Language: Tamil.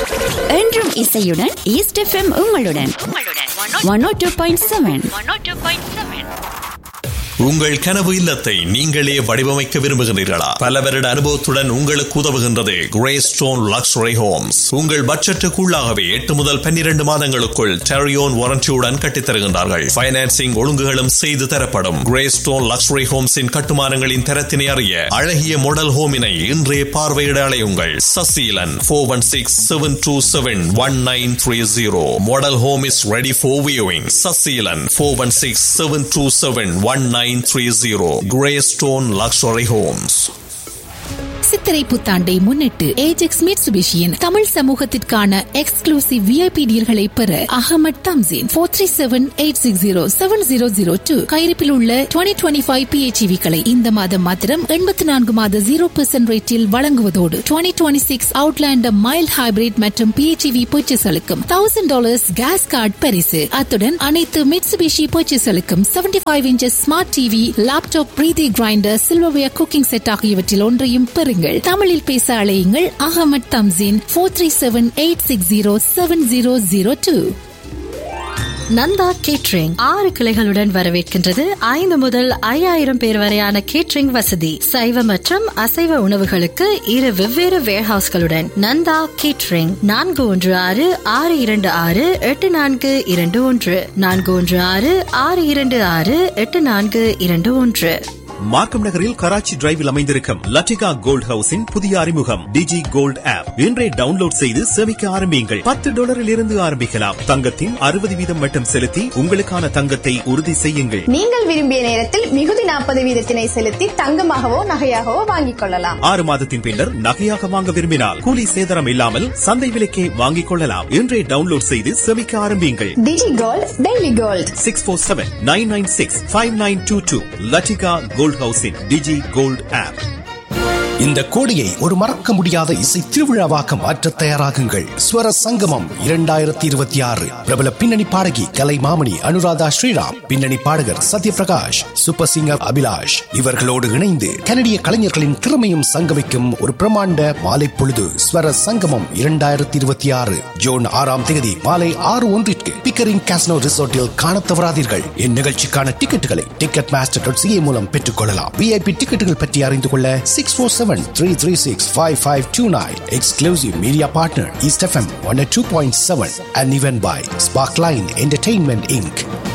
என்றும் இசையுடன் ஈஸ்ட் எஃப்எம் உங்களுடன் one O two point seven உங்கள் கனவு இல்லத்தை நீங்களே வடிவமைக்க விரும்புகிறீர்களா பல வருட அனுபவத்துடன் உங்களுக்கு உதவுகின்றது கிரே ஸ்டோன் லக்ஸுரி ஹோம்ஸ் உங்கள் பட்ஜெட்டுக்குள்ளாகவே எட்டு முதல் பன்னிரண்டு மாதங்களுக்குள் டெரியோன் வாரண்டியுடன் கட்டித்தருகின்றார்கள் பைனான்சிங் ஒழுங்குகளும் செய்து தரப்படும் கிரே ஸ்டோன் லக்ஸுரி ஹோம்ஸின் கட்டுமானங்களின் தரத்தினை அறிய அழகிய மாடல் ஹோமினை இன்றே பார்வையிட அலையுங்கள் Saseelan four one six seven two seven one nine three zero model home is ready for viewing Saseelan four one six seven two seven one nine three zero grey stone luxury homes சித்திரை புத்தாண்டை முன்னிட்டு ஏஜெக்ஸ் மிட்சுபிஷியின் தமிழ் சமூகத்திற்கான எக்ஸ்க்ளூசிவ் விஐபி டீல்களை பெற Ahmed Thamseen four three seven eight six zero seven zero zero two கையிருப்பில் உள்ள டுவெண்ட்டி டுவெண்ட்டி ஃபைவ் பிஹெச்இவிகளை இந்த மாதம் மாத்திரம் எண்பத்தி நான்கு மாத ஜீரோ பெர்சன்ட் ரேட்டில் வழங்குவதோடு twenty twenty six Outlander mild hybrid மற்றும் பிஹெச்இவி பர்ச்சேஸ்களுக்கும் தௌசண்ட் டாலர்ஸ் கேஸ் கார்டு பரிசு அத்துடன் அனைத்து மிட்சுபிஷி பர்ச்சேஸ்களுக்கும் seventy five inches smart TV laptop Preethi grinder silverware cooking set ஆகியவற்றில் ஒன்றையும் பெறுங்கள் தமிழில் பேச அழையுங்கள் Ahmed Thamseen four three seven eight six zero seven zero zero two Nanda catering ஆறு கிளைகளுடன் வரவேற்கின்றது ஐந்து முதல் ஐயாயிரம் பேர் வரையான கேட்ரிங் வசதி சைவ மற்றும் அசைவ உணவுகளுக்கு இரு வெவ்வேறு வேர்ஹவுஸ்களுடன் நந்தா கேட்ரிங் நான்கு ஒன்று ஆறு ஆறு இரண்டு ஆறு எட்டு நான்கு இரண்டு ஒன்று நான்கு ஒன்று ஆறு ஆறு இரண்டு ஆறு எட்டு நான்கு இரண்டு ஒன்று மார்க்கம் நகரில் கராச்சி டிரைவில் அமைந்திருக்கும் லட்டிகா கோல்ட் ஹவுஸின் புதிய அறிமுகம் டிஜி கோல்ட் ஆப் இன்றே டவுன்லோட் செய்து சேமிக்க ஆரம்பியுங்கள் பத்து டாலரில் இருந்து ஆரம்பிக்கலாம் தங்கத்தின் அறுபது வீதம் மட்டும் செலுத்தி உங்களுக்கான தங்கத்தை உறுதி செய்யுங்கள் நீங்கள் விரும்பிய நேரத்தில் மிகுதி நாற்பது வீதத்தினை செலுத்தி தங்கமாகவோ நகையாகவோ வாங்கிக் கொள்ளலாம் ஆறு மாதத்தின் பின்னர் நகையாக வாங்க விரும்பினால் கூலி சேதாரம் இல்லாமல் சந்தை விலைக்கே வாங்கிக் கொள்ளலாம் இன்றே டவுன்லோட் செய்து சேமிக்க ஆரம்பியுங்கள் Digi gold daily gold six four seven nine nine six five nine two two Latika gold ஹவுஸின் டிஜி கோல்ட் ஆப் இந்த கோடியை ஒரு மறக்க முடியாத இசை திருவிழாவாக்க மாற்ற தயாராகுங்கள் ஸ்வர சங்கமம் இரண்டாயிரத்தி இருபத்தி ஆறு பிரபல பின்னணி பாடகி கலை மாமணி அனுராதா ஸ்ரீராம் பின்னணி பாடகர் சத்யபிரகாஷ் சூப்பர் சிங்கர் அபிலாஷ் இவர்களோடு இணைந்து கனடிய கலைஞர்களின் திறமையும் சங்கமிக்கும் ஒரு பிரமாண்ட மாலை பொழுது ஸ்வர சங்கமம் இரண்டாயிரத்தி இருபத்தி ஆறு ஜூன் ஆறாம் தேதி மாலை ஆறு ஒன்றிற்கு பிக்கரிங் காஸ்னோ ரிசோர்ட்டில் காண தவறாதீர்கள் இந்நிகழ்ச்சிக்கான டிக்கெட்டுகளை டிக்கெட் மாஸ்டர் டாட் சிஏ மூலம் பெற்றுக் கொள்ளலாம் விஐபி டிக்கெட்டுகள் பற்றி அறிந்து கொள்ள six four seven three three six five five two nine exclusive media partner East FM one two point seven and event by Spark Line entertainment ink